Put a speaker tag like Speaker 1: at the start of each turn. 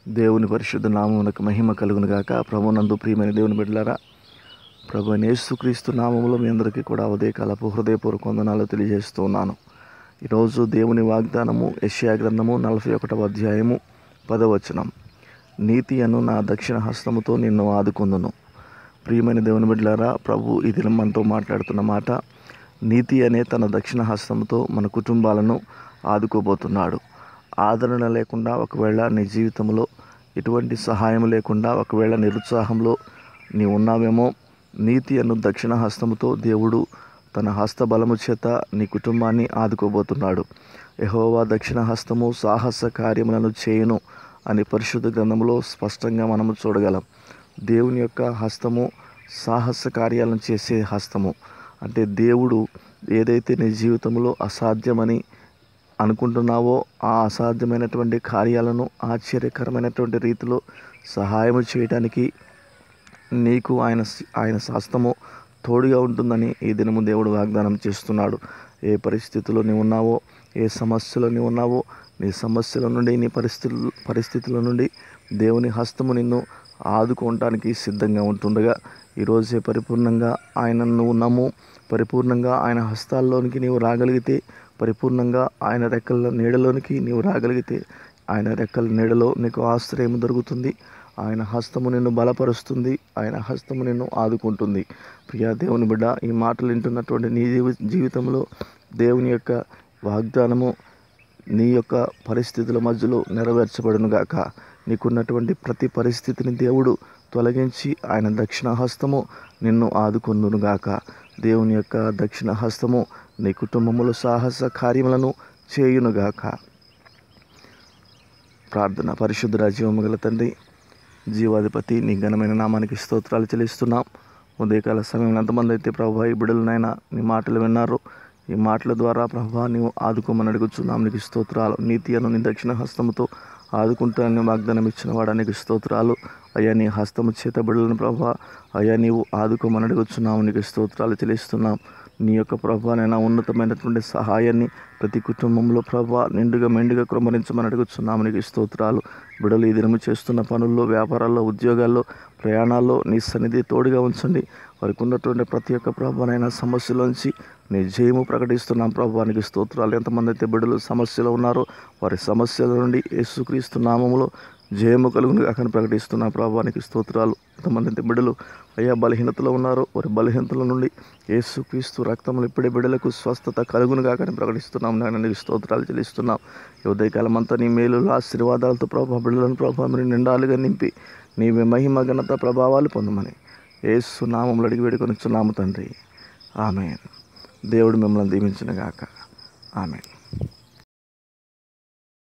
Speaker 1: దేవుని పరిశుద్ధ నామమునకు మహిమ కలుగును గాక ప్రభునందు ప్రియమైన దేవుని బిడ్డలారా ప్రభు అయిన యేసుక్రీస్తు నామములో మీ అందరికీ కూడా ఉదయకాలపు హృదయపూర్వక వందనాలు తెలియజేస్తూ ఉన్నాను ఈరోజు దేవుని వాగ్దానము యెషయా గ్రంథము నలభై ఒకటవ అధ్యాయము పదవచనం నీతి అను నా దక్షిణ హస్తముతో నిన్ను ఆదుకుందును ప్రియమైన దేవుని బిడ్డలారా ప్రభు ఈ దినం మనతో మాట్లాడుతున్న మాట నీతి అనే తన దక్షిణ హస్తముతో మన కుటుంబాలను ఆదుకోబోతున్నాడు ఆదరణ లేకుండా ఒకవేళ నీ జీవితంలో ఎటువంటి సహాయం లేకుండా ఒకవేళ నిరుత్సాహంలో నీ ఉన్నావేమో నీతి అను దక్షిణ హస్తముతో దేవుడు తన హస్త బలము చేత నీ కుటుంబాన్ని ఆదుకోబోతున్నాడు యెహోవా దక్షిణ హస్తము సాహస కార్యములను చేయును అని పరిశుద్ధ గ్రంథంలో స్పష్టంగా మనము చూడగలం దేవుని యొక్క హస్తము సాహస కార్యాలను చేసే హస్తము అంటే దేవుడు ఏదైతే నీ జీవితంలో అసాధ్యమని అనుకుంటున్నావో ఆ అసాధ్యమైనటువంటి కార్యాలను ఆశ్చర్యకరమైనటువంటి రీతిలో సహాయం చేయడానికి నీకు ఆయన ఆయన హస్తము తోడుగా ఉంటుందని ఈ దినము దేవుడు వాగ్దానం చేస్తున్నాడు ఏ పరిస్థితిలో నీవు ఉన్నావో ఏ సమస్యలో నీవు ఉన్నావో నీ సమస్యల నుండి నీ పరిస్థితుల పరిస్థితుల నుండి దేవుని హస్తము నిన్ను ఆదుకోవటానికి సిద్ధంగా ఉంటుండగా ఈరోజే పరిపూర్ణంగా ఆయన నువ్వు నమ్ము పరిపూర్ణంగా ఆయన హస్తాల్లోనికి నీవు రాగలిగితే పరిపూర్ణంగా ఆయన రెక్కల నీడలోనికి నీవు రాగలిగితే ఆయన రెక్కల నీడలో నీకు ఆశ్రయం దొరుకుతుంది ఆయన హస్తము నిన్ను బలపరుస్తుంది ఆయన హస్తము నిన్ను ఆదుకుంటుంది ప్రియా దేవుని బిడ్డ ఈ మాటలు వింటున్నటువంటి నీ జీవి జీవితంలో దేవుని యొక్క వాగ్దానము నీ యొక్క పరిస్థితుల మధ్యలో నెరవేర్చబడును గాక నీకున్నటువంటి ప్రతి పరిస్థితిని దేవుడు తొలగించి ఆయన దక్షిణ హస్తము నిన్ను ఆదుకొందును గాక దేవుని యొక్క దక్షిణ హస్తము నీ కుటుంబములో సాహస కార్యములను చేయునుగాక ప్రార్థన పరిశుద్ధ జీవము గల తండ్రి జీవాధిపతి నీ ఘనమైన నామానికి స్తోత్రాలు చెల్లిస్తున్నాం ఉదయకాల సమయంలో ఎంతమంది అయితే ప్రభా ఈ బిడ్డలనైనా నీ మాటలు విన్నారు ఈ మాటల ద్వారా ప్రభా నీవు ఆదుకోమని అడుగుచున్నాం నీకు స్తోత్రాలు నీతి అను నీ దక్షిణ హస్తముతో ఆదుకుంటానని వాగ్దానం ఇచ్చిన వాడా నీకు స్తోత్రాలు అయ్యా నీ హస్తము చేత బిడ్డలను ప్రభా అయ్యా నీవు ఆదుకోమని అడుగుచున్నావు నీకు స్తోత్రాలు చెల్లిస్తున్నాం నీ యొక్క ప్రభానైనా ఉన్నతమైనటువంటి సహాయాన్ని ప్రతి కుటుంబంలో ప్రభా నిండుగా మెండుగా కృమరించమని అడుగుతున్నాము నీకు స్తోత్రాలు బిడలు ఈ దినము చేస్తున్న పనుల్లో వ్యాపారాల్లో ఉద్యోగాల్లో ప్రయాణాల్లో నీ సన్నిధి తోడుగా ఉంచండి వారికి ఉన్నటువంటి ప్రతి ఒక్క ప్రభానైనా సమస్యలోంచి నీ జయము ప్రకటిస్తున్నాం ప్రభానికి స్తోత్రాలు ఎంతమంది అయితే బిడ్డలు సమస్యలో ఉన్నారో వారి సమస్యల నుండి యేసుక్రీస్తు నామములో జయము కలుగును కాకని ప్రకటిస్తున్నా ప్రభానికి స్తోత్రాలు ఎంతమంది అయితే బిడ్డలు అయ్యా బలహీనతలో ఉన్నారో వారి బలహీనతల నుండి యేసుక్రీస్తు రక్తములు ఇప్పుడే బిడ్డలకు స్వస్థత కలుగును కాకని ప్రకటిస్తున్నాం నాయన నీకు స్తోత్రాలు చెల్లిస్తున్నాం ఈ ఉదయకాలం అంతా నీ మేలులు ఆశీర్వాదాలతో ప్రభా బిడ్డలను ప్రభా మీరు నిండాలుగా నింపి నీవే మహిమ ఘనత ప్రభావాలు పొందమని యేసు నామములు అడిగి వేడుకొని చున్నాము తండ్రి ఆమె దేవుడు మిమ్మల్ని దీవించిన గాక ఆమె